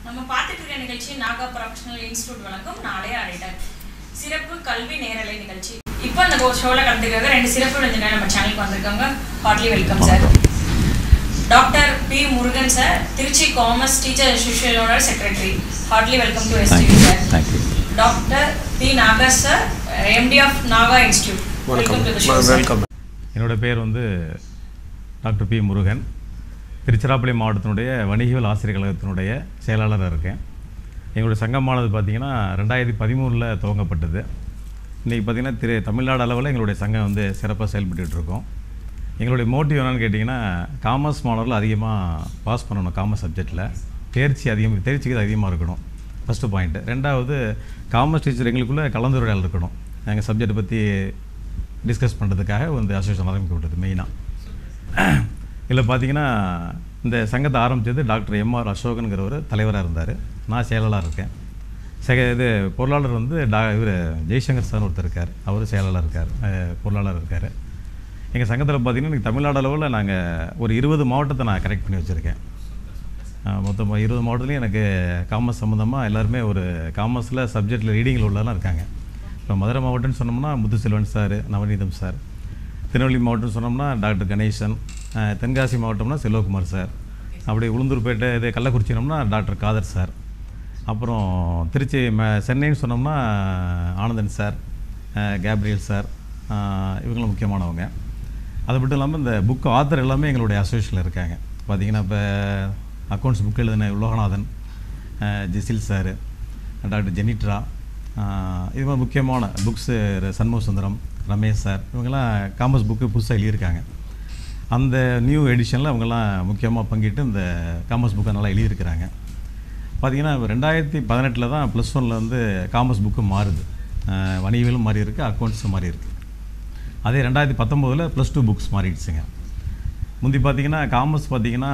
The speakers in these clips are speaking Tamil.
நம்ம பார்த்துட்டு இருக்க நிகழ்ச்சி நாகா ப்ரொஃபஷனல் இன்ஸ்டியூட் வழங்கும் நாளைய அடைடர் சிறப்பு கல்வி நேரலை நிகழ்ச்சி இப்போ அந்த ஷோவில் கலந்துக்கிறது ரெண்டு சிறப்பு விருந்தினர் நம்ம சேனலுக்கு வந்திருக்காங்க heartly welcome sir doctor P Murugan sir Trichy commerce teacher அசோசியேஷனோட secretary heartly welcome to STV sir thank you doctor P Nagar sir MD of Naga institute welcome to the show welcome என்னோட பேர் வந்து டாக்டர் பி முருகன் திருச்சிராப்பள்ளி மாவட்டத்தினுடைய வணிகவியல் ஆசிரியர் கழகத்தினுடைய செயலாளராக இருக்கேன் எங்களுடைய சங்கமானது பார்த்திங்கன்னா ரெண்டாயிரத்தி பதிமூணில் துவங்கப்பட்டது இன்றைக்கி பார்த்திங்கன்னா திரு தமிழ்நாடு அளவில் எங்களுடைய சங்கம் வந்து சிறப்பாக செயல்பட்டுட்டு இருக்கோம் எங்களுடைய மோட்டிவ் என்னன்னு கேட்டிங்கன்னா காமர்ஸ் மாணவர்கள் அதிகமாக பாஸ் பண்ணணும் காமர்ஸ் சப்ஜெக்டில் தேர்ச்சி அதிகம் தேர்ச்சிக்கு அதிகமாக இருக்கணும் ஃபஸ்ட்டு பாயிண்ட்டு ரெண்டாவது காமர்ஸ் டீச்சர் எங்களுக்குள்ளே கலந்துரையாடல் இருக்கணும் எங்கள் சப்ஜெக்டை பற்றி டிஸ்கஸ் பண்ணுறதுக்காக வந்து அசோசியேஷன் ஆரம்பிக்கப்பட்டது மெயினாக இதில் பார்த்தீங்கன்னா இந்த சங்கத்தை ஆரம்பித்தது டாக்டர் எம்ஆர் அசோகனுங்கிறவர் தலைவராக இருந்தார் நான் செயலாளராக இருக்கேன் செக இது பொருளாளர் வந்து டா இவர் ஜெய்சங்கர் சார் ஒருத்தர் இருக்கார் அவர் செயலாளர் இருக்கார் அஹ், பொருளாளர் இருக்கார் எங்கள் சங்கத்தில் பார்த்தீங்கன்னா எனக்கு தமிழ்நாடு அளவில் நாங்கள் ஒரு இருபது மாவட்டத்தை நான் கரெக்ட் பண்ணி வச்சுருக்கேன் மொத்தம் இருபது மாவட்டத்துலேயும் எனக்கு காமர்ஸ் சம்மந்தமாக எல்லாருமே ஒரு காமர்ஸில் சப்ஜெக்டில் ரீடிங்கில் உள்ளலாம் இருக்காங்க இப்போ மதுரை மாவட்டம்னு சொன்னோம்னா முத்துசெல்வன் சார் நவநீதம் சார் திருநெல்வேலி மாவட்டம்னு சொன்னோம்னா டாக்டர் கணேசன் அஹ், தென்காசி மாவட்டம்னா செல்வகுமார் சார் அப்படி உளுந்தூர்பேட்டை இது கள்ளக்குறிச்சினோம்னா டாக்டர் காதர் சார் அப்புறம் திருச்சி ம சென்னைன்னு சொன்னோம்னா ஆனந்தன் சார் அஹ், கேப்ரியல் சார் அஹ், இவங்களும் முக்கியமானவங்க அது மட்டும் இல்லாமல் இந்த புக் ஆத்தர் எல்லாமே எங்களுடைய அசோசியேஷனில் இருக்காங்க பார்த்தீங்கன்னா இப்போ அக்கௌண்ட்ஸ் புக் எழுதின லோகநாதன் அஹ், ஜெசில் சார் டாக்டர் ஜெனிட்ரா அஹ், இது மாதிரி முக்கியமான புக்ஸு சண்முக சுந்தரம் ரமேஷ் சார் இவங்கெல்லாம் காமர்ஸ் புக்கு புதுசாக எழுதியிருக்காங்க அந்த நியூ எடிஷனில் அவங்கெல்லாம் முக்கியமாக பங்கிட்டு இந்த காமர்ஸ் புக்கை நல்லா எழுதியிருக்கிறாங்க பார்த்தீங்கன்னா ரெண்டாயிரத்தி பதினெட்டில் தான் ப்ளஸ் ஒனில் வந்து காமர்ஸ் புக்கு மாறுது அஹ், வணிகவியலும் மாறி இருக்குது அக்கௌண்ட்ஸும் மாறி இருக்குது அதே ரெண்டாயிரத்தி பத்தொம்போதில் ப்ளஸ் டூ புக்ஸ் மாறிடுச்சுங்க முந்தி பார்த்தீங்கன்னா காமர்ஸ் பார்த்தீங்கன்னா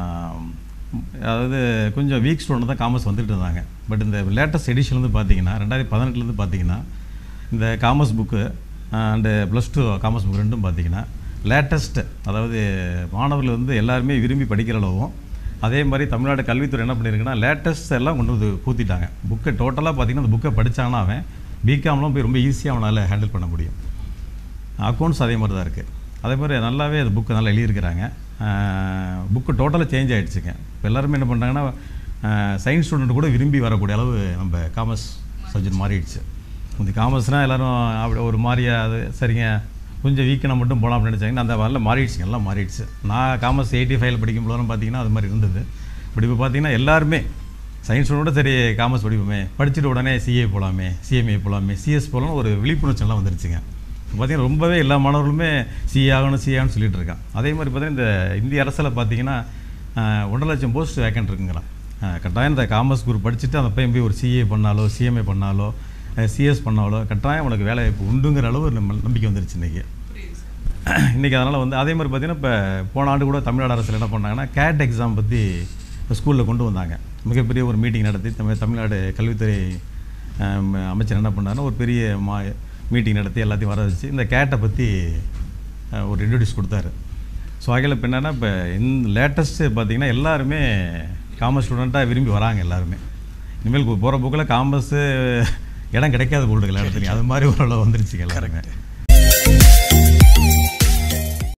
அதாவது கொஞ்சம் வீக் ஸ்டூடெண்ட் தான் காமர்ஸ் வந்துட்டு இருந்தாங்க பட் இந்த லேட்டஸ்ட் எடிஷன்லேருந்து பார்த்தீங்கன்னா ரெண்டாயிரத்தி பதினெட்டுலேருந்து பார்த்தீங்கன்னா இந்த commerce book and plus two commerce book ரெண்டும் பார்த்தீங்கன்னா லேட்டஸ்ட் அதாவது மாணவர்கள் வந்து எல்லாருமே விரும்பி படிக்கிற அளவும் அதே மாதிரி தமிழ்நாடு கல்வித்துறை என்ன பண்ணியிருக்குன்னா லேட்டஸ்ட் எல்லாம் கொண்டு வந்து பூத்திட்டாங்க புக்கை டோட்டலாக பார்த்தீங்கன்னா அந்த புக்கை படித்தாங்கன்னா அவன் பிகாம்லாம் போய் ரொம்ப ஈஸியாக அவனால் ஹேண்டில் பண்ண முடியும் அக்கௌண்ட்ஸ் அதே மாதிரி தான் இருக்குது அதே மாதிரி நல்லாவே அது புக்கு நல்லா எழுதியிருக்கிறாங்க புக்கு டோட்டலாக சேஞ்ச் ஆகிடுச்சுங்க இப்போ எல்லாருமே என்ன பண்ணுறாங்கன்னா சயின்ஸ் ஸ்டூடெண்ட் கூட விரும்பி வரக்கூடிய அளவு நம்ம காமர்ஸ் சப்ஜெக்ட் மாறிடுச்சு முந்தி காமர்ஸ்னால் எல்லோரும் அப்படி ஒரு மாதிரியா அது சரிங்க கொஞ்சம் வீக்கனாக மட்டும் போகலாம் அப்படின்னு நினச்சாங்கன்னா அந்த வரல மாறிடுச்சுங்க எல்லாம் மாறிடுச்சு நான் காமர்ஸ் எயிட்டி ஃபைவ்ல படிக்கும் போதெல்லாம் பார்த்தீங்கன்னா அது மாதிரி இருந்தது பட் இப்போ பார்த்தீங்கன்னா எல்லாருமே சயின்ஸ் கூட சரி காமர்ஸ் படிப்போமே படிச்சுட்டு உடனே சிஏ போகலாமே சிஎம்ஏ போகலாமே சிஎஸ் போகலாம்னு ஒரு விழிப்புணர்ச்சியெல்லாம் வந்துருச்சுங்க இப்போ பார்த்தீங்கன்னா ரொம்பவே எல்லா மாணவர்களுமே சிஏ ஆகணும் சிஏ ஆகணும்னு சொல்லிட்டு இருக்கான் அதே மாதிரி பார்த்தீங்கன்னா இந்த இந்திய அரசில் பார்த்தீங்கன்னா ஆஹ், ஒன்றரை லட்சம் போஸ்ட் வேக்கன்ட் இருக்குங்கிறான் ஆஹ், கட்டாயம் இந்த காமர்ஸ் குரூப் படிச்சுட்டு அந்த பையன் போய் ஒரு சிஏ பண்ணாலோ சிஎம்ஏ பண்ணாலோ சிஎஸ் பண்ணாலோ கட்டாயம் உனக்கு வேலை வாய்ப்பு உண்டுங்கிற அளவு ஒரு நம்ம நம்பிக்கை வந்துருச்சு இன்றைக்கி இன்றைக்கி அதனால் வந்து அதே மாதிரி பார்த்தீங்கன்னா இப்போ போன ஆண்டு கூட தமிழ்நாடு அரசில் என்ன பண்ணாங்கன்னா கேட் எக்ஸாம் பற்றி ஸ்கூலில் கொண்டு வந்தாங்க மிகப்பெரிய ஒரு மீட்டிங் நடத்தி தமிழ் தமிழ்நாடு கல்வித்துறை ஆம், அமைச்சர் என்ன பண்ணாருன்னா ஒரு பெரிய மா மீட்டிங் நடத்தி எல்லாத்தையும் வர வச்சு இந்த கேட்டை பற்றி அஹ், ஒரு இன்ட்ரடியூஸ் கொடுத்தாரு ஸோ அதில் இப்போ என்னென்னா இப்போ இந்த லேட்டஸ்ட்டு பார்த்தீங்கன்னா எல்லாருமே காமர்ஸ் ஸ்டூடெண்ட்டாக விரும்பி வராங்க எல்லாருமே இனிமேல் போகிற போக்கில் காமர்ஸு இடம் கிடைக்காத போல் இருக்கு எல்லா இடத்துலையும் அது மாதிரி ஓரளவு வந்துருச்சுங்க எல்லாருமே